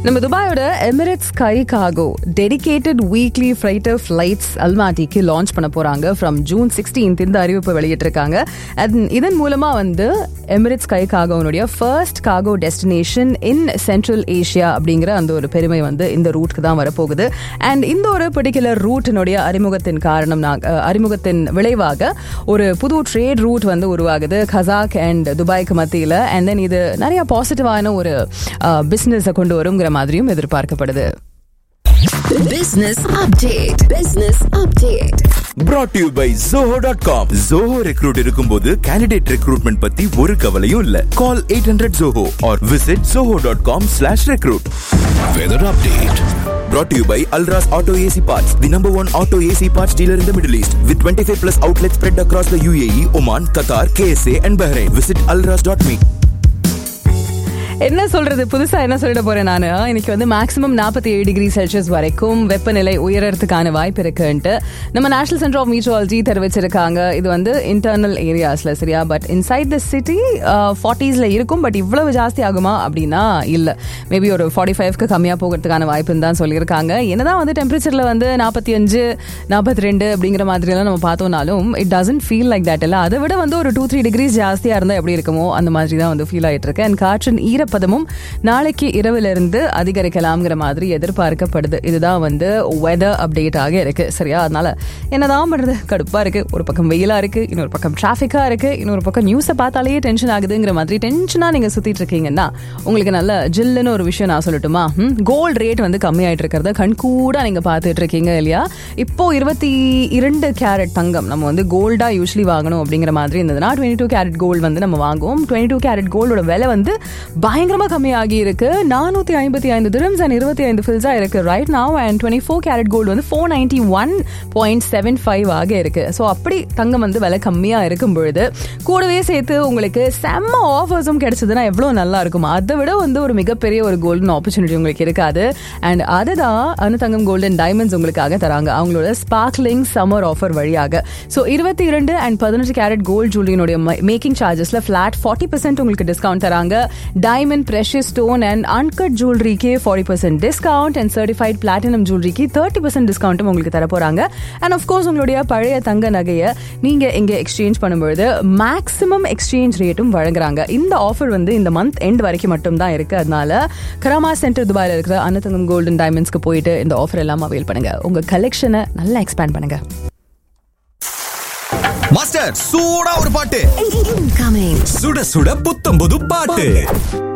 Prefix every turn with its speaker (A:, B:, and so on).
A: நம்ம துபாயோட Emirates sky காகோ டெடிகேட்டட் வீக்லி ஃப்ரைட்டர் ஃபிளைட்ஸ் அல்மாட்டிக்கு லான்ச் பண்ண போறாங்க ஃப்ரம் ஜூன் சிக்ஸ்டீன்த் இந்த அறிவிப்பு வெளியிட்டிருக்காங்க And இதன் மூலமா வந்து எமிரேட்ஸ் ஸ்கை காகோனுடைய ஃபர்ஸ்ட் காகோ டெஸ்டினேஷன் இன் சென்ட்ரல் ஏஷியா அப்படிங்கிற அந்த ஒரு பெருமை வந்து இந்த ரூட்க்கு தான் வரப்போகுது அண்ட் இந்த ஒரு பர்டிகுலர் ரூட்டினுடைய அறிமுகத்தின் காரணம் நான் அஹ், அறிமுகத்தின் விளைவாக ஒரு புது ட்ரேட் ரூட் வந்து உருவாகுது கசாக் அண்ட் துபாய்க்கு மத்தியில் அண்ட் தென் இது நிறைய பாசிட்டிவான ஒரு பிஸ்னஸை கொண்டு வருங்கிற மாதிரியும் எதிர்பார்க்கப்படுது
B: Business update. Business update.
C: brought to you by zoho.com zoho recruit இருக்கும்போது candidate recruitment பத்தி ஒரு கவலையும் இல்ல call 800 zoho or visit zoho.com slash recruit weather update brought to you by alras auto ac parts the number one auto ac parts dealer in the middle east with 25 plus outlets spread across the uae oman qatar ksa and bahrain visit alras.me
A: என்ன சொல்றது புதுசா என்ன சொல்லிட போறேன் நானு இன்னைக்கு வந்து maximum நாற்பத்தி ஏழு டிகிரி செல்சியஸ் வரைக்கும் வெப்பநிலை உயரறதுக்கான வாய்ப்பு இருக்குன்ட்டு நம்ம நேஷனல் சென்டர் ஆஃப் மீட்ரோலஜி தெரிவிச்சிருக்காங்க இது வந்து இன்டர்னல் ஏரியாஸ்ல சரியா பட் இன்சைட் த சிட்டி ஃபார்ட்டிஸ்ல இருக்கும் பட் இவ்வளவு ஜாஸ்தி ஆகுமா அப்படின்னா இல்ல மேபி ஒரு ஃபார்ட்டி ஃபைவ்க்கு கம்மியா போகிறதுக்கான வாய்ப்புன்னு தான் சொல்லியிருக்காங்க என்னதான் வந்து டெம்பரேச்சர்ல வந்து நாற்பத்தி அஞ்சு நாற்பத்தி ரெண்டு அப்படிங்கிற மாதிரி எல்லாம் நம்ம பார்த்தோம்னாலும் it doesn't feel like that இல்ல அதை விட வந்து ஒரு டூ த்ரீ டிகிரிஸ் ஜாஸ்தியா இருந்தா எப்படி இருக்குமோ அந்த மாதிரி தான் வந்து ஃபீல் ஆயிட்டு இருக்கு அண்ட் காற்றின் ஈரப்பதமும் நாளைக்கு இரவுல இருந்து அதிகரிக்கலாம்ங்கிற மாதிரி எதிர்பார்க்கப்படுது இதுதான் வந்து வெதர் அப்டேட் ஆக இருக்கு சரியா அதனால என்னதான் பண்றது கடுப்பா இருக்கு ஒரு பக்கம் வெயிலா இருக்கு இன்னொரு பக்கம் டிராஃபிக்கா இருக்கு இன்னொரு பக்கம் நியூஸை பார்த்தாலே டென்ஷன் ஆகுதுங்கிற மாதிரி டென்ஷனா நீங்க சுத்திட்டு இருக்கீங்கன்னா உங்களுக்கு நல்ல ஜில்லுன்னு ஒரு விஷயம் நான் சொல்லட்டுமா கோல்ட் ரேட் வந்து கம்மியாயிட்டு இருக்கிறத கண் கூட நீங்க பார்த்துட்டு இருக்கீங்க இல்லையா இப்போ இருபத்தி இரண்டு கேரட் தங்கம் நம்ம வந்து கோல்டா யூஸ்வலி வாங்கணும் அப்படிங்கிற மாதிரி இருந்ததுன்னா டுவெண்ட்டி டூ கேரட் கோல்டு வந்து நம்ம வாங்குவோம் டுவெண்ட்டி டூ கேரட் கோல்டோட விலை வந்து பயங்கரமா கம்மியாகி இருக்கு நானூத்தி ஐம்பத்தி ஐந்து திரம்ஸ் அண்ட் இருபத்தி ஐந்து ஃபில்ஸா இருக்கு right now and twenty four carat gold வந்து four ninety one point seven five ஆக இருக்கு ஸோ அப்படி தங்கம் வந்து விலை கம்மியா இருக்கும் பொழுது கூடவே சேர்த்து உங்களுக்கு செம்ம ஆஃபர்ஸும் கிடைச்சதுன்னா எவ்வளோ நல்லா இருக்கும் அதை விட வந்து ஒரு மிகப்பெரிய ஒரு கோல்டன் ஆப்பர்ச்சுனிட்டி உங்களுக்கு இருக்காது அண்ட் அதுதான் அனுதங்கம் கோல்டன் டைமண்ட்ஸ் உங்களுக்காக தராங்க அவங்களோட ஸ்பார்க்லிங் சம்மர் ஆஃபர் வழியாக ஸோ இருபத்தி இரண்டு அண்ட் பதினஞ்சு கேரட் கோல்ட் ஜுவல்லரினுடைய மேக்கிங் சார்ஜஸ்ல ஃபிளாட் ஃபார்ட்டி பர்சன்ட் உங்களுக்கு டிஸ்கவுண்ட் தராங்க diamond precious stone and uncut ஜுவல்லரிக்கு forty percent discount and certified platinum ஜுவல்லரிக்கு தேர்ட்டி பர்சன்ட் டிஸ்கவுண்ட்டும் உங்களுக்கு தர போறாங்க அண்ட் ஆஃப்கோர்ஸ் உங்களுடைய பழைய தங்க நகையை நீங்க இங்க எக்ஸ்சேஞ்ச் பண்ணும்பொழுது மேக்ஸிமம் எக்ஸ்சேஞ்ச் ரேட்டும் வழங்குறாங்க இந்த ஆஃபர் வந்து இந்த மந்த் எண்ட் வரைக்கும் மட்டும் தான் இருக்கு அதனால கராமா சென்டர் துபாயில் இருக்கிற அன்னதங்கம் கோல்டன் டைமண்ட்ஸ்க்கு போயிட்டு இந்த ஆஃபர் எல்லாம் அவைல் பண்ணுங்க உங்க கலெக்ஷனை நல்லா எக்ஸ்பேண்ட் பண்ணுங்க
D: மாஸ்டர் சூடா ஒரு பாட்டு
B: Incoming.
D: சுட சுட புத்தம் புது பாட்டு